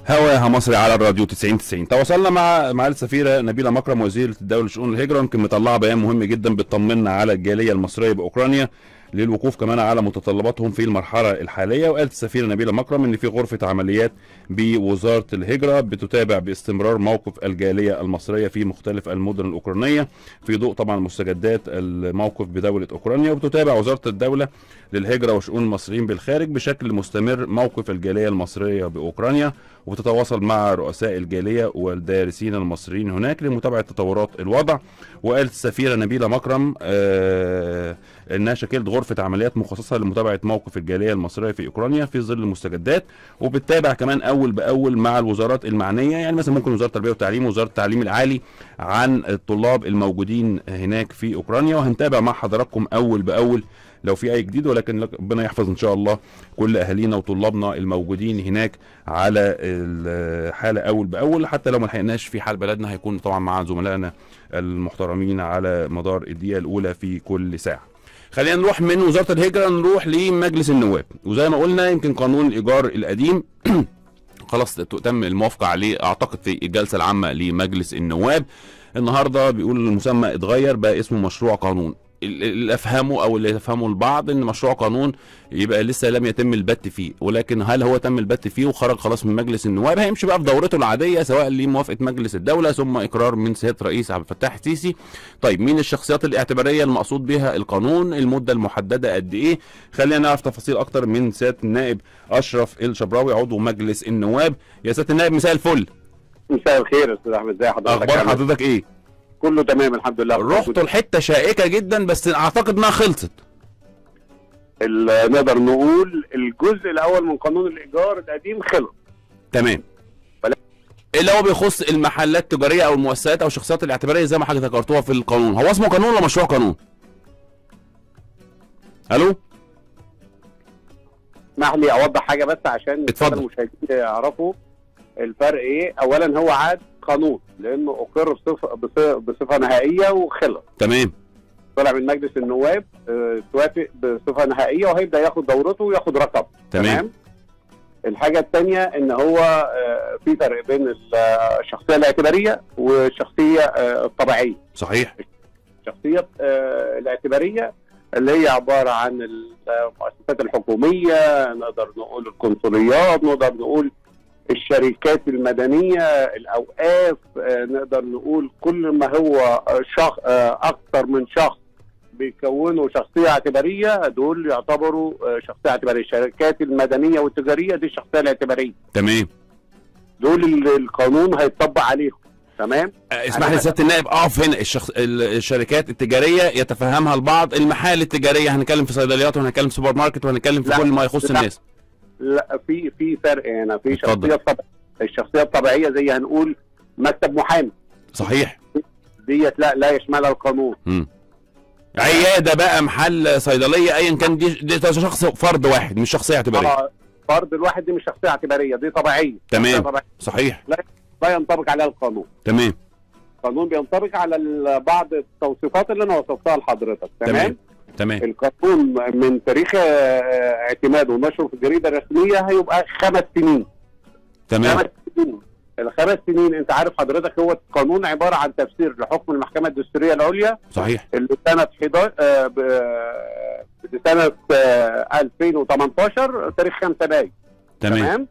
هواها مصري على الراديو 90 90 تواصلنا مع معالي السفيره نبيله مكرم وزيره الدوله لشؤون الهجره يمكن مطلعه بيان مهم جدا بتطمنا على الجاليه المصريه باوكرانيا للوقوف كمان على متطلباتهم في المرحله الحاليه وقالت السفيره نبيله مكرم ان في غرفه عمليات بوزاره الهجره بتتابع باستمرار موقف الجاليه المصريه في مختلف المدن الاوكرانيه في ضوء طبعا مستجدات الموقف بدوله اوكرانيا وبتتابع وزاره الدوله للهجره وشؤون المصريين بالخارج بشكل مستمر موقف الجاليه المصريه باوكرانيا وبتتواصل مع رؤساء الجاليه والدارسين المصريين هناك لمتابعه تطورات الوضع وقالت السفيره نبيله مكرم آه انها شكلت غرفه عمليات مخصصه لمتابعه موقف الجاليه المصريه في اوكرانيا في ظل المستجدات وبتتابع كمان اول باول مع الوزارات المعنيه يعني مثلا ممكن وزاره التربيه والتعليم ووزاره التعليم العالي عن الطلاب الموجودين هناك في اوكرانيا وهنتابع مع حضراتكم اول باول لو في اي جديد ولكن ربنا يحفظ ان شاء الله كل اهالينا وطلابنا الموجودين هناك على الحاله اول باول حتى لو ما لحقناش في حال بلدنا هيكون طبعا مع زملائنا المحترمين على مدار الدقيقه الاولى في كل ساعه خلينا نروح من وزاره الهجره نروح لمجلس النواب وزي ما قلنا يمكن قانون الايجار القديم خلاص تم الموافقه عليه اعتقد في الجلسه العامه لمجلس النواب النهارده بيقول المسمى اتغير بقى اسمه مشروع قانون اللي افهمه او اللي يفهمه البعض ان مشروع قانون يبقى لسه لم يتم البت فيه ولكن هل هو تم البت فيه وخرج خلاص من مجلس النواب هيمشي بقى في دورته العاديه سواء لموافقه مجلس الدوله ثم اقرار من سياده رئيس عبد الفتاح السيسي طيب مين الشخصيات الاعتباريه المقصود بها القانون المده المحدده قد ايه خلينا نعرف تفاصيل اكتر من سياده النائب اشرف الشبراوي عضو مجلس النواب يا سياده النائب مساء الفل مساء الخير يا استاذ احمد ازي حضرتك اخبار حضرتك ايه كله تمام الحمد لله رحتوا لحته شائكه جدا بس اعتقد انها خلصت نقدر نقول الجزء الاول من قانون الايجار القديم خلص تمام ولا- اللي هو بيخص المحلات التجاريه او المؤسسات او الشخصيات الاعتباريه زي ما حضرتك ذكرتوها في القانون هو اسمه قانون ولا مشروع قانون الو اسمح لي اوضح حاجه بس عشان اتفضل. المشاهدين يعرفوا الفرق ايه اولا هو عاد قانون لانه اقر بصفه بص- بصفه نهائيه وخلص تمام طلع من مجلس النواب اه، توافق بصفه نهائيه وهيبدا ياخد دورته وياخد رقم تمام الحاجه الثانيه ان هو اه، في فرق بين ال- الشخصيه الاعتباريه والشخصيه اه، الطبيعيه صحيح الشخصية آه، الاعتبارية اللي هي عبارة عن المؤسسات الحكومية نقدر نقول القنصليات نقدر نقول الشركات المدنية الأوقاف آه، نقدر نقول كل ما هو شخص أكثر من شخص بيكونوا شخصية اعتبارية دول يعتبروا آه، شخصية اعتبارية الشركات المدنية والتجارية دي الشخصية الاعتبارية تمام دول اللي القانون هيطبق عليهم تمام آه، اسمح لي سياده النائب اقف هنا الشخص ال- الشركات التجاريه يتفهمها البعض المحال التجاريه هنتكلم في صيدليات وهنتكلم في سوبر ماركت وهنتكلم في لا، كل ما يخص لا. الناس لا في في فرق هنا في اتفضل. شخصيه طبيعيه الشخصيه الطبيعيه زي هنقول مكتب محامي صحيح ديت لا لا يشملها القانون مم. عياده بقى محل صيدليه ايا كان دي, دي شخص فرد واحد مش شخصيه اعتباريه آه، فرد الواحد دي مش شخصيه اعتباريه دي طبيعيه تمام. شخصية طبيعية. صحيح لا ينطبق عليها القانون تمام القانون بينطبق على ال- بعض التوصيفات اللي انا وصفتها لحضرتك تمام تمام تمام القانون من تاريخ آه، اعتماده ونشره في الجريده الرسميه هيبقى خمس سنين تمام خمس سنين الخمس سنين انت عارف حضرتك هو القانون عباره عن تفسير لحكم المحكمه الدستوريه العليا صحيح اللي سنه 11 آه، ب- آه، بسنه آه، 2018 تاريخ 5 مايو تمام تمام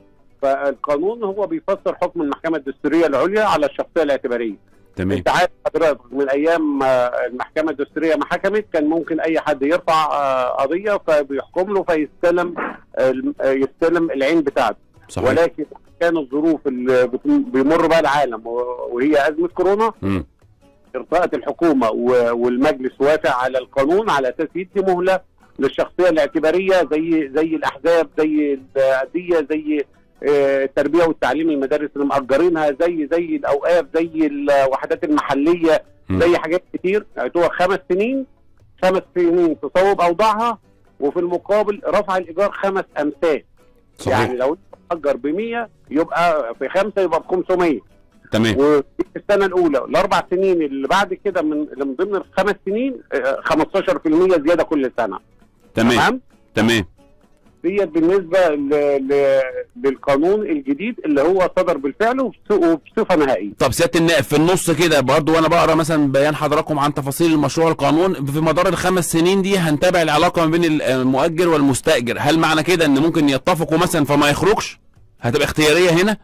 فالقانون هو بيفسر حكم المحكمه الدستوريه العليا على الشخصيه الاعتباريه تمام انت عارف حضرتك من ايام آه، المحكمه الدستوريه ما حكمت كان ممكن اي حد يرفع آه، قضيه فبيحكم له فيستلم الم- آه، يستلم العين بتاعته صحيح ولكن كان الظروف اللي بت- بيمر بها العالم و- وهي ازمه كورونا مم. ارتأت الحكومه و- والمجلس وافق على القانون على اساس يدي مهله للشخصيه الاعتباريه زي زي الاحزاب زي الانديه زي آه، التربيه والتعليم المدارس اللي مأجرينها زي زي الاوقاف زي الوحدات المحليه مم. زي حاجات كتير هو خمس سنين خمس سنين تصوب اوضاعها وفي المقابل رفع الايجار خمس امثال يعني صحيح لو انت مأجر ب 100 يبقى في خمسه يبقى ب 500 تمام وفي السنه الاولى الاربع سنين اللي بعد كده من اللي من ضمن الخمس سنين آه، 15% زياده كل سنه تمام تمام ديت بالنسبه ل... ل... للقانون الجديد اللي هو صدر بالفعل وبص- وبصفه نهائيه طب سياده النائب في النص كده برضو وانا بقرا مثلا بيان حضراتكم عن تفاصيل المشروع القانون في مدار الخمس سنين دي هنتابع العلاقه ما بين المؤجر والمستاجر هل معنى كده ان ممكن يتفقوا مثلا فما يخرجش هتبقى اختياريه هنا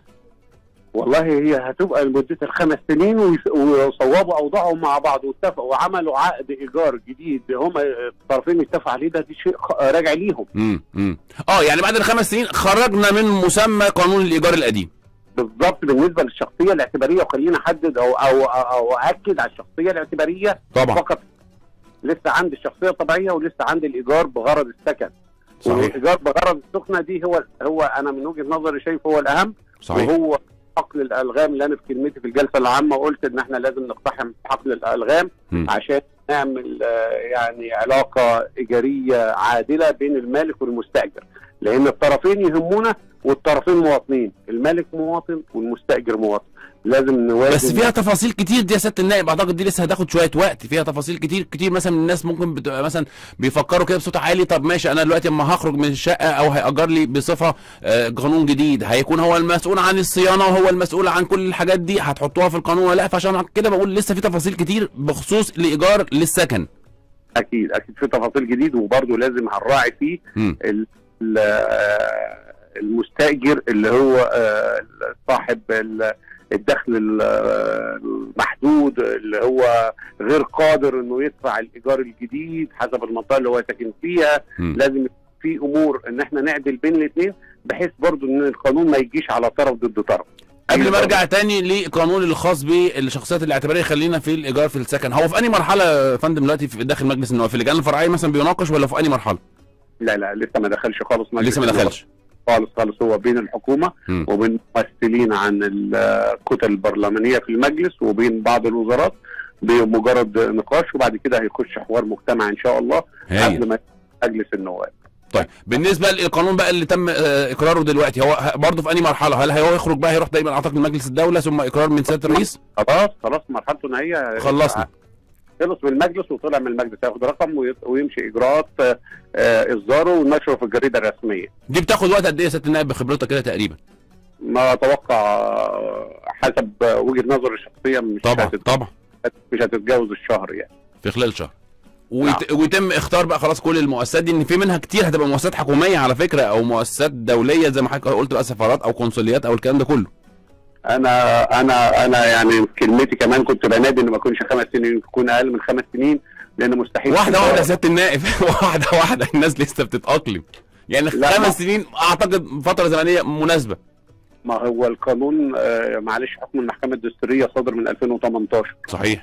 والله هي هتبقى لمده الخمس سنين ويس- وصوابوا اوضاعهم مع بعض واتفقوا وعملوا عقد ايجار جديد هم الطرفين اتفقوا عليه ده دي شيء خ- راجع ليهم امم امم اه يعني بعد الخمس سنين خرجنا من مسمى قانون الايجار القديم بالظبط بالنسبه للشخصيه الاعتباريه وخلينا احدد او او او اكد على الشخصيه الاعتباريه طبعا فقط لسه عندي الشخصيه الطبيعيه ولسه عندي الايجار بغرض السكن صحيح والايجار بغرض السكنه دي هو هو انا من وجهه نظري شايف هو الاهم صحيح وهو حقل الالغام اللي انا في كلمتي في الجلسه العامه قلت ان احنا لازم نقتحم حقل الالغام مم. عشان نعمل آه، يعني علاقه ايجاريه عادله بين المالك والمستاجر لان الطرفين يهمونا والطرفين مواطنين المالك مواطن والمستاجر مواطن لازم نوازن بس فيها تفاصيل كتير دي يا سياده النائب اعتقد دي لسه هتاخد شويه وقت فيها تفاصيل كتير كتير مثلا الناس ممكن بتبقى مثلا بيفكروا كده بصوت عالي طب ماشي انا دلوقتي اما هخرج من الشقه او هيأجر لي بصفه آه، قانون جديد هيكون هو المسؤول عن الصيانه وهو المسؤول عن كل الحاجات دي هتحطوها في القانون ولا لا فعشان كده بقول لسه في تفاصيل كتير بخصوص الايجار للسكن اكيد اكيد في تفاصيل جديد وبرضه لازم هنراعي فيه مم. ال- ال- آه، المستاجر اللي هو آه، صاحب ال- الدخل ال- آه، المحدود اللي هو غير قادر انه يدفع الايجار الجديد حسب المنطقه اللي هو ساكن فيها مم. لازم يكون في امور ان احنا نعدل بين الاثنين بحيث برضو ان القانون ما يجيش على طرف ضد طرف قبل ما ارجع تاني للقانون الخاص بالشخصيات الاعتباريه خلينا في الايجار في السكن هو في انهي مرحله يا فندم دلوقتي في داخل مجلس النواب في اللجان الفرعيه مثلا بيناقش ولا في انهي مرحله لا لا لسه ما دخلش خالص مجلس لسه ما النواب. دخلش خالص خالص هو بين الحكومه مم. وبين ممثلين عن الكتل البرلمانيه في المجلس وبين بعض الوزارات بمجرد نقاش وبعد كده هيخش حوار مجتمع ان شاء الله هايل قبل ما مجلس النواب طيب بالنسبه للقانون بقى اللي تم آه، اقراره دلوقتي هو ه- برضه في انهي مرحله هل هو يخرج بقى هيروح دايما اعتقد لمجلس الدوله ثم اقرار من سياده الرئيس خلاص خلاص مرحلته نهائيه خلصنا خلص من المجلس وطلع من المجلس هياخد رقم وي- ويمشي اجراءات آه، آه، اصداره ونشره في الجريده الرسميه دي بتاخد وقت قد ايه يا سياده النائب بخبرتك كده تقريبا ما اتوقع آه، حسب آه، وجهه نظري الشخصيه مش طبعا هتت- طبعا مش هتتجاوز الشهر يعني في خلال شهر ويت... ويتم اختار بقى خلاص كل المؤسسات دي ان في منها كتير هتبقى مؤسسات حكوميه على فكره او مؤسسات دوليه زي ما حضرتك قلت بقى سفارات او قنصليات او الكلام ده كله انا انا انا يعني كلمتي كمان كنت بنادي ان ما يكونش خمس سنين يكون اقل من خمس سنين لان مستحيل واحده واحده يا سياده النائب واحده واحده الناس لسه بتتاقلم يعني لا، ما- خمس سنين اعتقد فتره زمنيه مناسبه ما هو القانون آه، معلش حكم المحكمه الدستوريه صادر من 2018 صحيح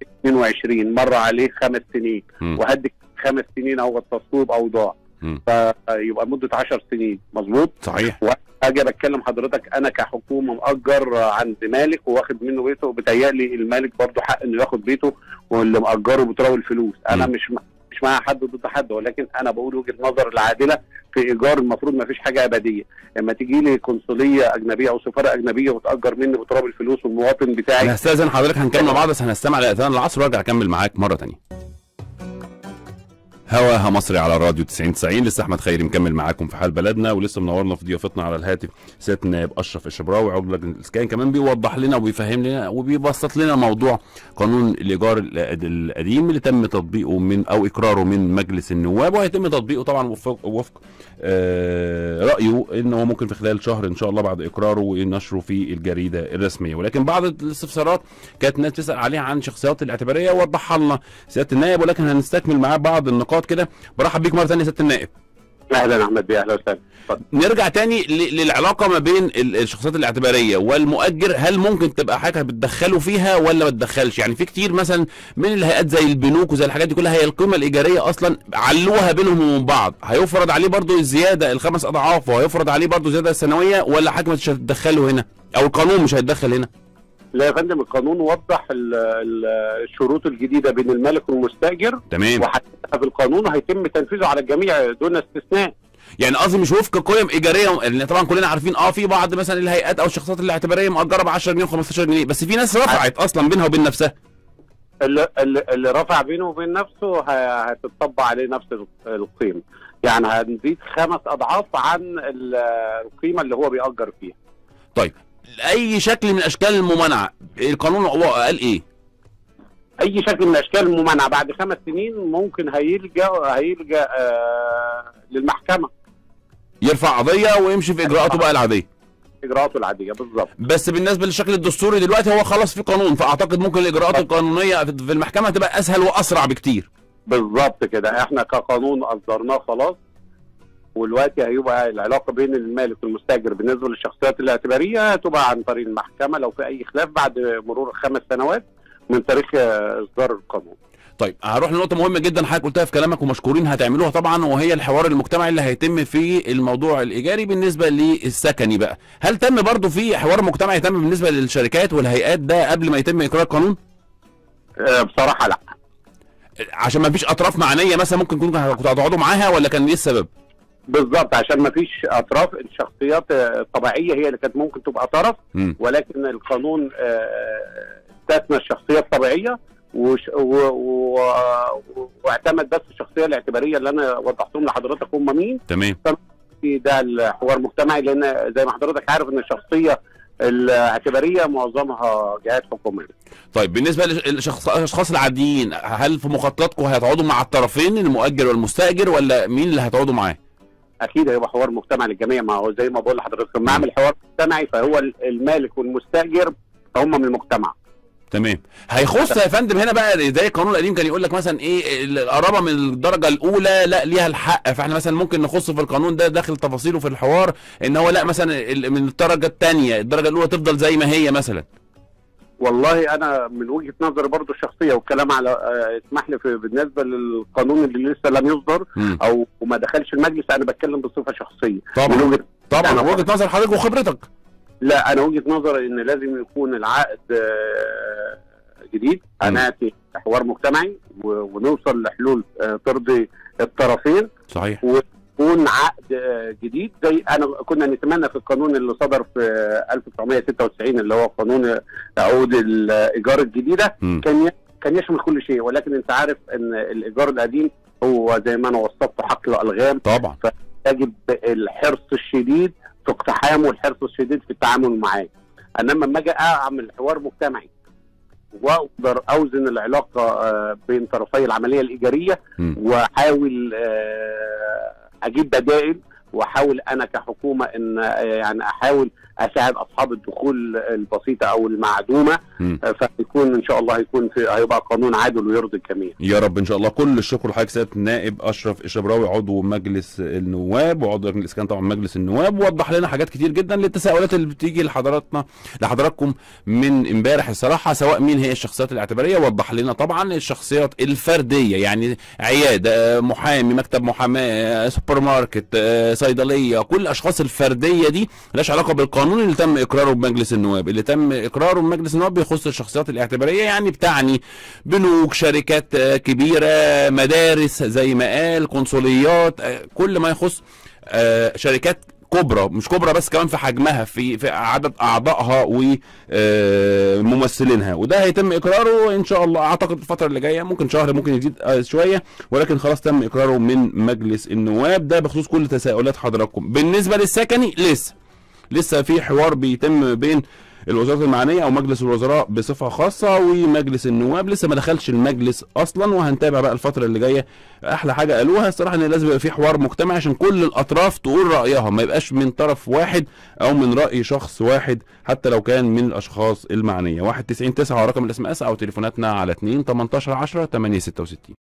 22 مر عليه خمس سنين مم. وهدك خمس سنين او تصويب اوضاع مم. فيبقى مده 10 سنين مظبوط صحيح اجي بتكلم حضرتك انا كحكومه مأجر عند مالك وواخد منه بيته بتهيألي المالك برضه حق انه ياخد بيته واللي مأجره بتراوي الفلوس انا مم. مش مش مع حد ضد حد ولكن انا بقول وجهه نظر العادله في ايجار المفروض ما فيش حاجه ابديه لما تيجي لي قنصليه اجنبيه او سفاره اجنبيه وتأجر مني بتراب الفلوس والمواطن بتاعي انا هستاذن حضرتك هنكمل مع بعض بس هنستمع لاذان العصر وارجع اكمل معاك مره تانية هواها مصري على الراديو 90 90 لسه احمد خيري مكمل معاكم في حال بلدنا ولسه منورنا في ضيافتنا على الهاتف سياده النائب اشرف الشبراوي عضو لجنه الاسكان كمان بيوضح لنا وبيفهم لنا وبيبسط لنا موضوع قانون الايجار ال- القديم اللي تم تطبيقه من او اقراره من مجلس النواب وهيتم تطبيقه طبعا وفق, وفق آه رايه ان هو ممكن في خلال شهر ان شاء الله بعد اقراره ونشره في الجريده الرسميه ولكن بعض الاستفسارات كانت الناس تسال عليها عن شخصيات الاعتباريه وضحها لنا سياده النائب ولكن هنستكمل معاه بعض النقاط كده برحب بيك مره ثانيه سياده النائب اهلا احمد بيه اهلا وسهلا اتفضل. نرجع تاني ل- للعلاقه ما بين ال- الشخصيات الاعتباريه والمؤجر هل ممكن تبقى حاجه بتدخلوا فيها ولا ما تدخلش يعني في كتير مثلا من الهيئات زي البنوك وزي الحاجات دي كلها هي القيمه الايجاريه اصلا علوها بينهم وبين بعض هيفرض عليه برضو الزياده الخمس اضعاف وهيفرض عليه برضو زياده سنويه ولا حاجه مش هتدخله هنا او القانون مش هيتدخل هنا لا يا فندم القانون وضح ال- ال- الشروط الجديده بين المالك والمستاجر تمام وحتى في القانون هيتم تنفيذه على الجميع دون استثناء يعني قصدي مش وفق قيم ايجاريه لان طبعا كلنا عارفين اه في بعض مثلا الهيئات او الشخصيات الاعتباريه مؤجره ب 10 جنيه و15 جنيه بس في ناس رفعت اصلا بينها وبين نفسها اللي, اللي اللي رفع بينه وبين نفسه ه- هتطبق عليه نفس ال- القيمه يعني هنزيد خمس اضعاف عن ال- القيمه اللي هو بيأجر فيها اي شكل من اشكال الممانعه القانون قال ايه اي شكل من اشكال الممانعه بعد خمس سنين ممكن هيلجا هيلجا آه للمحكمه يرفع قضيه ويمشي في اجراءاته بقى العاديه اجراءاته العاديه بالظبط بس بالنسبه للشكل الدستوري دلوقتي هو خلاص في قانون فاعتقد ممكن الاجراءات القانونيه في المحكمه تبقى اسهل واسرع بكتير بالظبط كده احنا كقانون اصدرناه خلاص ودلوقتي هيبقى العلاقه بين المالك والمستاجر بالنسبه للشخصيات الاعتباريه هتبقى عن طريق المحكمه لو في اي خلاف بعد مرور خمس سنوات من تاريخ آه، اصدار القانون. طيب هروح لنقطه مهمه جدا حضرتك قلتها في كلامك ومشكورين هتعملوها طبعا وهي الحوار المجتمعي اللي هيتم في الموضوع الايجاري بالنسبه للسكني بقى هل تم برضو في حوار مجتمعي يتم بالنسبه للشركات والهيئات ده قبل ما يتم اقرار القانون آه، بصراحه لا عشان ما فيش اطراف معنيه مثلا ممكن كنتوا كنتوا هتقعدوا معاها ولا كان ايه السبب بالظبط عشان ما فيش اطراف الشخصيات آه، الطبيعيه هي اللي كانت ممكن تبقى طرف مم. ولكن القانون آه، استثنى الشخصيه الطبيعيه وش و و واعتمد بس الشخصيه الاعتباريه اللي انا وضحتهم لحضرتك هم مين تمام في ده الحوار المجتمعي لان زي ما حضرتك عارف ان الشخصيه الاعتباريه معظمها جهات حكوميه طيب بالنسبه للاشخاص العاديين هل في مخططاتكم هتقعدوا مع الطرفين المؤجر والمستاجر ولا مين اللي هتقعدوا معاه اكيد هيبقى حوار مجتمعي للجميع ما هو زي ما بقول لحضرتك لما اعمل حوار مجتمعي فهو المالك والمستاجر هم من المجتمع تمام هيخص يا فندم هنا بقى زي القانون القديم كان يقول لك مثلا ايه القرابه من الدرجه الاولى لا ليها الحق فاحنا مثلا ممكن نخص في القانون ده داخل تفاصيله في الحوار ان هو لا مثلا ال- من الدرجه الثانيه الدرجه الاولى تفضل زي ما هي مثلا والله انا من وجهه نظري برضو الشخصيه والكلام على آه، اسمح لي في بالنسبه للقانون اللي لسه لم يصدر مم. او ما دخلش المجلس انا بتكلم بصفه شخصيه من طبعا وجهه طبعا أنا وجهه نظر حضرتك وخبرتك لا انا وجهه نظري ان لازم يكون العقد آه، جديد هناتي حوار مجتمعي و- ونوصل لحلول آه، ترضي الطرفين صحيح يكون عقد آه، جديد زي انا كنا نتمنى في القانون اللي صدر في آه، 1996 اللي هو قانون عقود الايجار الجديده مم. كان ي- كان يشمل كل شيء ولكن انت عارف ان الايجار القديم هو زي ما انا وصفته حقل الغام طبعا يجب الحرص الشديد في اقتحامه والحرص الشديد في التعامل معاه انما لما اجي اعمل حوار مجتمعي واقدر اوزن العلاقه آه، بين طرفي العمليه الايجاريه مم. واحاول آه، اجيب بدائل واحاول انا كحكومه ان آه، يعني احاول اساعد اصحاب الدخول البسيطه او المعدومه مم. آه، فيكون ان شاء الله هيكون في هيبقى قانون عادل ويرضي الجميع يا رب ان شاء الله كل الشكر لحضرتك سياده النائب اشرف الشبراوي عضو مجلس النواب وعضو لجنه الاسكان طبعا مجلس النواب ووضح لنا حاجات كتير جدا للتساؤلات اللي بتيجي لحضراتنا لحضراتكم من امبارح الصراحه سواء مين هي الشخصيات الاعتباريه وضح لنا طبعا الشخصيات الفرديه يعني عياده آه، محامي مكتب محاماه آه، سوبر ماركت آه، صيدليه كل الاشخاص الفرديه دي ملهاش علاقه بالقانون اللي تم اقراره بمجلس النواب اللي تم اقراره بمجلس النواب بيخص الشخصيات الاعتباريه يعني بتعني بنوك شركات آه، كبيره مدارس زي ما قال قنصليات آه، كل ما يخص آه، شركات كبرى مش كبرى بس كمان في حجمها في في عدد اعضائها وممثلينها وده هيتم اقراره ان شاء الله اعتقد الفتره اللي جايه ممكن شهر ممكن يزيد آه، شويه ولكن خلاص تم اقراره من مجلس النواب ده بخصوص كل تساؤلات حضراتكم بالنسبه للسكني لسه لسه في حوار بيتم بين الوزارات المعنيه او مجلس الوزراء بصفه خاصه ومجلس النواب لسه ما دخلش المجلس اصلا وهنتابع بقى الفتره اللي جايه احلى حاجه قالوها الصراحه ان لازم يبقى في حوار مجتمعي عشان كل الاطراف تقول رايها ما يبقاش من طرف واحد او من راي شخص واحد حتى لو كان من الاشخاص المعنيه 1 90 9 رقم الاس ام اس او تليفوناتنا على 2 18 10 8 66